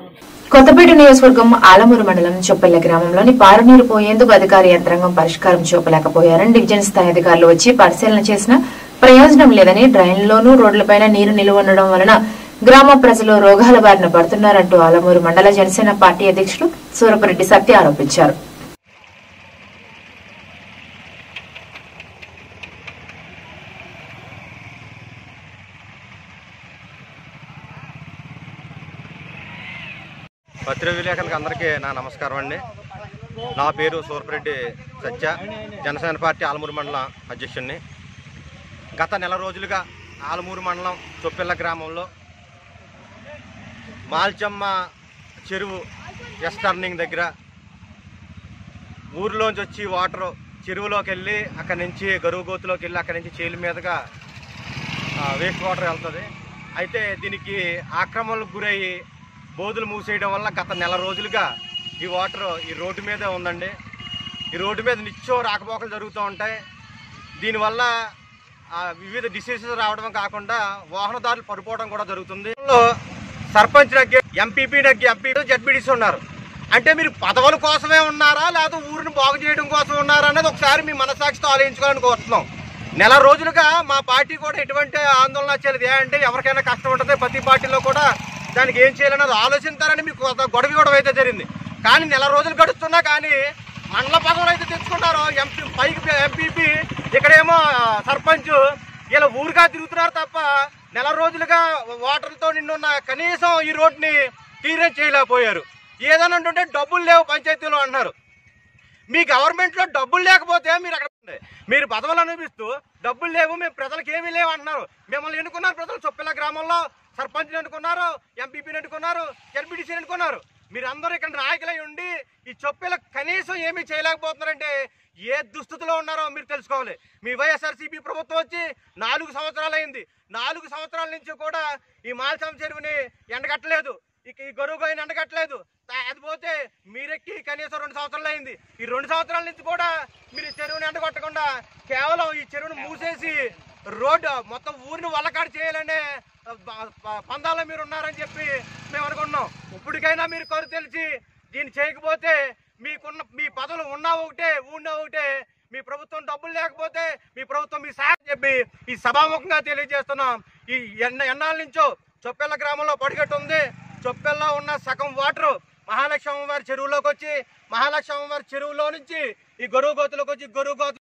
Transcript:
కొత్తపేట నియోజకవర్గం ఆలమూరు మండలం చొప్పెల్ల గ్రామంలోని పారునీరు పోయేందుకు అధికార యంత్రాంగం పరిష్కారం చూపలేకపోయారని డివిజన్ స్థాయి అధికారులు వచ్చి పరిశీలన చేసిన ప్రయోజనం లేదని డ్రైన్లోనూ రోడ్లపైన నీరు నిలువ ఉండడం వలన గ్రామ ప్రజలు రోగాల బారిన పడుతున్నారంటూ ఆలమూరు మండల జనసేన పార్టీ అధ్యక్షుడు సూరపరెడ్డి సత్య ఆరోపించారు పత్రిక విలేకరులకు అందరికీ నా నమస్కారం అండి నా పేరు సూర్పరెడ్డి సత్య జనసేన పార్టీ ఆలమూరు మండలం అధ్యక్షుడిని గత నెల రోజులుగా ఆలమూరు మండలం చొప్పిల్ల గ్రామంలో మాల్చమ్మ చెరువు ఎస్ టర్నింగ్ దగ్గర ఊరిలోంచి వచ్చి వాటర్ చెరువులోకి వెళ్ళి అక్కడి నుంచి గరువు గోతులోకి వెళ్ళి అక్కడి నుంచి చేలు మీదుగా వేస్ట్ వాటర్ వెళ్తుంది అయితే దీనికి ఆక్రమణలకు గురయ్యి బోధులు మూసేయడం వల్ల గత నెల రోజులుగా ఈ వాటర్ ఈ రోడ్డు మీదే ఉందండి ఈ రోడ్డు మీద నిత్యం రాకపోకలు జరుగుతూ ఉంటాయి దీనివల్ల ఆ, వివిధ డిసీజెస్ రావడం కాకుండా వాహనదారులు పడిపోవడం కూడా జరుగుతుంది లో సర్పంచ్ నగ్గి ఎంపీపీ నగ్గి ఎంపీ జడ్పీడీసీ ఉన్నారు అంటే మీరు పదవుల కోసమే ఉన్నారా లేదా ఊరిని బాగు చేయడం కోసం ఉన్నారా అనేది ఒకసారి మీ మనసాక్షితో ఆలోచించుకోవాలని కోరుతున్నాం నెల రోజులుగా మా పార్టీ కూడా ఎటువంటి ఆందోళన వచ్చేది ఏంటంటే ఎవరికైనా కష్టం ఉంటుంది ప్రతి పార్టీలో కూడా దానికి ఏం చేయాలన్నది ఆలోచిస్తారని మీకు కొంత గొడవ ఇవ్వడం అయితే జరిగింది కానీ నెల రోజులు గడుస్తున్నా కానీ మండల పదవులు అయితే తెచ్చుకున్నారు ఎంపీ పైకి ఎంపీపీ ఇక్కడేమో సర్పంచ్ ఇలా ఊరుగా తిరుగుతున్నారు తప్ప నెల రోజులుగా వాటర్తో నిండున్న కనీసం ఈ రోడ్ని క్లియరెన్స్ చేయలేకపోయారు ఏదైనా ఉంటుంటే డబ్బులు లేవు పంచాయతీలో అంటున్నారు మీ గవర్నమెంట్లో డబ్బులు లేకపోతే మీరు అక్కడ ఉండే. మీరు పదవులు అనిపిస్తూ డబ్బులు లేవు మేము ప్రజలకు ఏమీ లేవు అంటున్నారు మిమ్మల్ని ఎన్నుకున్నారు ప్రజలు చొప్పిల గ్రామంలో సర్పంచ్ని ఎన్నుకున్నారు ఎంపీపీని ఎన్నుకున్నారు ఎన్బిడిసిని ఎన్నుకున్నారు మీరు అందరూ ఇక్కడ నాయకులై ఉండి ఈ చొప్పిల కనీసం ఏమీ చేయలేకపోతున్నారంటే ఏ దుస్థితిలో ఉన్నారో మీరు తెలుసుకోవాలి మీ వైఎస్ఆర్సీపీ ప్రభుత్వం వచ్చి నాలుగు సంవత్సరాలు అయింది నాలుగు సంవత్సరాల నుంచి కూడా ఈ మాల్సం చెరువుని ఎండగట్టలేదు ఇక ఈ గొరువు గోయిని ఎండగట్టలేదు తా- అది పోతే మీరెక్కి కనీసం రెండు సంవత్సరాలు అయింది ఈ రెండు సంవత్సరాల నుంచి కూడా మీరు ఈ చెరువుని ఎండగొట్టకుండా కేవలం ఈ చెరువును మూసేసి రోడ్డు మొత్తం ఊరిని వల్లకాడు చేయాలనే ప- ప- పందాలో మీరు ఉన్నారని చెప్పి మేము అనుకుంటున్నాం ఇప్పటికైనా మీరు కొరు తెలిసి దీన్ని చేయకపోతే మీకున్న మీ పదవులు ఉన్నా ఒకటే ఉన్నా ఒకటే మీ ప్రభుత్వం డబ్బులు లేకపోతే మీ ప్రభుత్వం మీ సహాయం చెప్పి ఈ సభాముఖంగా తెలియజేస్తున్నాం ఈ ఎన్న ఎన్నాళ్ళ నుంచో చొప్పెల్ల గ్రామంలో పడిగట్టు ఉంది చొప్పెల్లో ఉన్న సగం వాటర్ మహాలక్ష్మి వారి చెరువులోకి వచ్చి మహాలక్ష్మి వారి చెరువులో నుంచి ఈ గొరువు గోతులోకి వచ్చి గొరువు గోతు